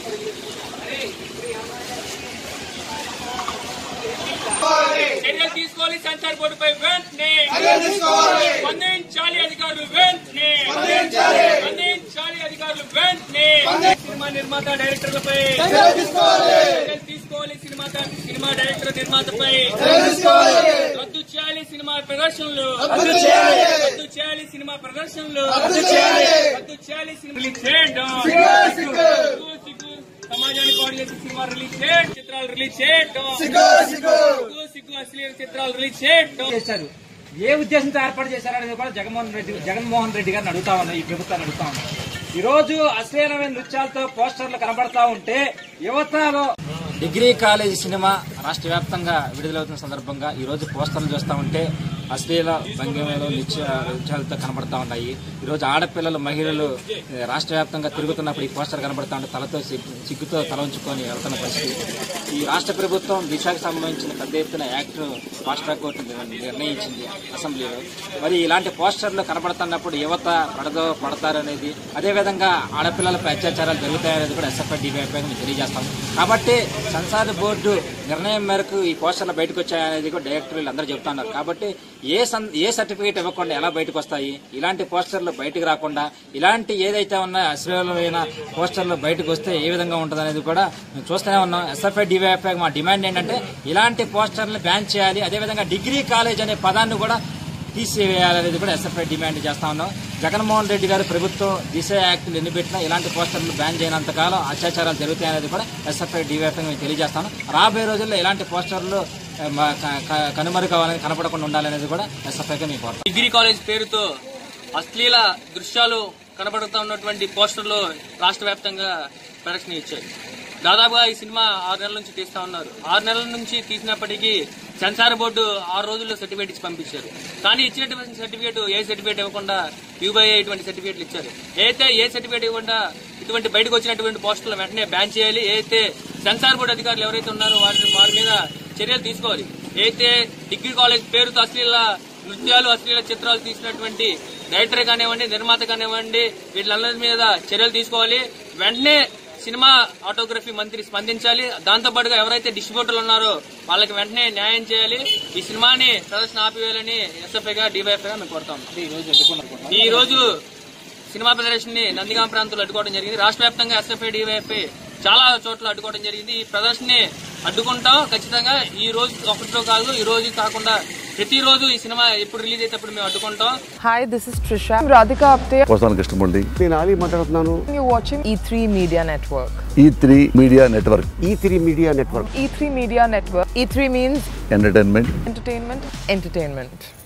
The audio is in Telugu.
చర్యలు తీసుకోవాలి సెన్సార్ బోర్డుపై వెంటనే స్పందించాలి అధికారులు వెంటనే స్పందించాలి అధికారులు వెంటనే సినిమా నిర్మాత డైరెక్టర్లపై చర్యలు తీసుకోవాలి సినిమా సినిమా డైరెక్టర్ నిర్మాతపై రద్దు చేయాలి సినిమా ప్రదర్శనలు రద్దు చేయాలి సినిమా ప్రదర్శనలు రద్దు చేయాలి సినిమా రిలీజ్ చేయడం సిగ్గు, సిగ్గు. సమాజానికి పాడు చేసే సినిమా రిలీజ్ చేయడం చిత్రాలు రిలీజ్ చేయడం సిగ్గు సిగ్గు అశ్లీల చిత్రాలు రిలీజ్ చేయడం చేశారు ఏ ఉద్దేశంతో ఏర్పాటు చేశారనేది కూడా జగన్మోహన్ రెడ్డి జగన్మోహన్ రెడ్డి గారిని అడుగుతా ఉన్నాం ఈ ప్రభుత్వాన్ని అడుగుతా ఉన్నాం ఈ రోజు అశ్లీలమైన నృత్యాలతో పోస్టర్లు కనబడతా ఉంటే యువతలో డిగ్రీ కాలేజీ సినిమా రాష్ట్ర వ్యాప్తంగా విడుదలవుతున్న సందర్భంగా ఈ రోజు పోస్టర్లు చూస్తా ఉంటే అశ్లీల భంగిమలు నృత్య నృత్యాలతో కనబడతా ఉన్నాయి ఈ రోజు ఆడపిల్లలు మహిళలు ఏ, రాష్ట్ర వ్యాప్తంగా తిరుగుతున్నప్పుడు ఈ పోస్టర్ కనబడతా ఉంటే తలతో సిగ్గు- సిగ్గుతో తల ఉంచుకొని వెళ్తున్న పరిస్థితి ఈ రాష్ట్ర ప్రభుత్వం దిశకు సంబంధించిన పెద్ద ఎత్తున యాక్ట్ ఫాస్ట్ ట్రాక్ కోర్టు నిర్ణయించింది అసెంబ్లీలో మరి ఇలాంటి పోస్టర్లు కనబడుతున్నప్పుడు యువత పడదో పడతారు అనేది అదేవిధంగా ఆడపిల్లలపై అత్యాచారాలు జరుగుతాయనేది కూడా ఎస్ఎఫ్ఐ డిబిఐపై మేము తెలియజేస్తాం కాబట్టి సెన్సార్ బోర్డు నిర్ణయం మేరకు ఈ పోస్టర్లు బయటకు వచ్చాయనేది కూడా డైరెక్టర్లు అందరూ చెబుతున్నారు కాబట్టి ఏ సన్- ఏ సర్టిఫికేట్ ఇవ్వకుండా ఎలా బయటకు వస్తాయి ఇలాంటి పోస్టర్లు బయటకు రాకుండా ఇలాంటి ఏదైతే ఉన్నాయో అశ్లీలమైన పోస్టర్లు బయటకు వస్తే ఏ విధంగా ఉంటుంది అనేది కూడా మేము చూస్తూనే ఉన్నాం ఎస్ఎఫ్ఐ డివైఎఫ్ఐ మా డిమాండ్ ఏంటంటే ఇలాంటి పోస్టర్లు బ్యాన్ చేయాలి అదేవిధంగా డిగ్రీ కాలేజ్ అనే పదాన్ని కూడా తీసివేయాలనేది కూడా ఎస్ఎఫ్ఐ డిమాండ్ చేస్తా ఉన్నాం జగన్మోహన్ రెడ్డి గారి ప్రభుత్వం దిశ యాక్టులు ఎన్ని పెట్టినా ఇలాంటి పోస్టర్లు బ్యాన్ చేయనంత కాలం అత్యాచారాలు జరుగుతాయనేది కూడా ఎస్ఎఫ్ఐ డివైఎఫ్ఐ మేము తెలియజేస్తాను రాబోయే రోజుల్లో ఇలాంటి పోస్టర్లు ఆ, మా- క- క- కనుమరుగవ్వాలని కనపడకుండా ఉండాలనేది కూడా ఎస్ఎఫ్ఐగా మేము కోరుతాం డిగ్రీ కాలేజ్ పేరుతో అశ్లీల దృశ్యాలు కనబడుతూ ఉన్నటువంటి పోస్టర్లు రాష్ట్ర వ్యాప్తంగా ప్రదర్శన ఇచ్చాయి దాదాపుగా ఈ సినిమా ఆరు నెలల నుంచి తీస్తా ఉన్నారు ఆరు నెలల నుంచి తీసినప్పటికీ సెన్సార్ బోర్డు ఆరు రోజుల్లో సర్టిఫికేట్ ఇచ్చి పంపించారు కానీ ఇచ్చినటువంటి సర్టిఫికేట్ ఏ సర్టిఫికేట్ ఇవ్వకుండా యూబై ఇటువంటి సర్టిఫికేట్లు ఇచ్చారు అయితే ఏ సర్టిఫికేట్ ఇవ్వకుండా ఇటువంటి బయటకు వచ్చినటువంటి పోస్టులు వెంటనే బ్యాన్ చేయాలి అయితే సెన్సార్ బోర్డు అధికారులు ఎవరైతే ఉన్నారో వారి వారి మీద చర్యలు తీసుకోవాలి అయితే డిగ్రీ కాలేజ్ పేరుతో అశ్లీల నృత్యాలు అశ్లీల చిత్రాలు తీసినటువంటి డైరెక్టర్ కానివ్వండి నిర్మాత కానివ్వండి వీళ్ళందరి మీద చర్యలు తీసుకోవాలి వెంటనే సినిమా ఆటోగ్రఫీ మంత్రి స్పందించాలి దాంతో పాటుగా ఎవరైతే డిస్ట్రిబ్యూటర్లు ఉన్నారో వాళ్ళకి వెంటనే న్యాయం చేయాలి ఈ సినిమాని ప్రదర్శన ఆపివేయాలని ఎస్ఎఫ్ఐగా డివైఎఫ్ఐగా మేము కోరుతాం ఈ రోజు సినిమా ప్రదర్శనని నందిగాం ప్రాంతంలో అడ్డుకోవడం జరిగింది రాష్ట్ర వ్యాప్తంగా ఎస్ఎఫ్ఐ డివైఎఫ్ఐ చాలా చోట్ల అడ్డుకోవడం జరిగింది ఈ ప్రదర్శనని అడ్డుకుంటాం ఖచ్చితంగా ఈ రోజు ఒకటితో కాదు ఈ రోజు కాకుండా ప్రతిరోజు ఈ సినిమా ఎప్పుడు రిలీజ్ అయ్యేటప్పుడు మేము అడ్డుకుంటాం Hi, this is Trisha. I'm Radhika Apte. వస్తాను కృష్ణమూర్తి నేను ఆలీ మాట్లాడుతున్నాను You're watching E3 Media Network. E three media network E three media network E3 Media Network. E3 means entertainment entertainment, entertainment.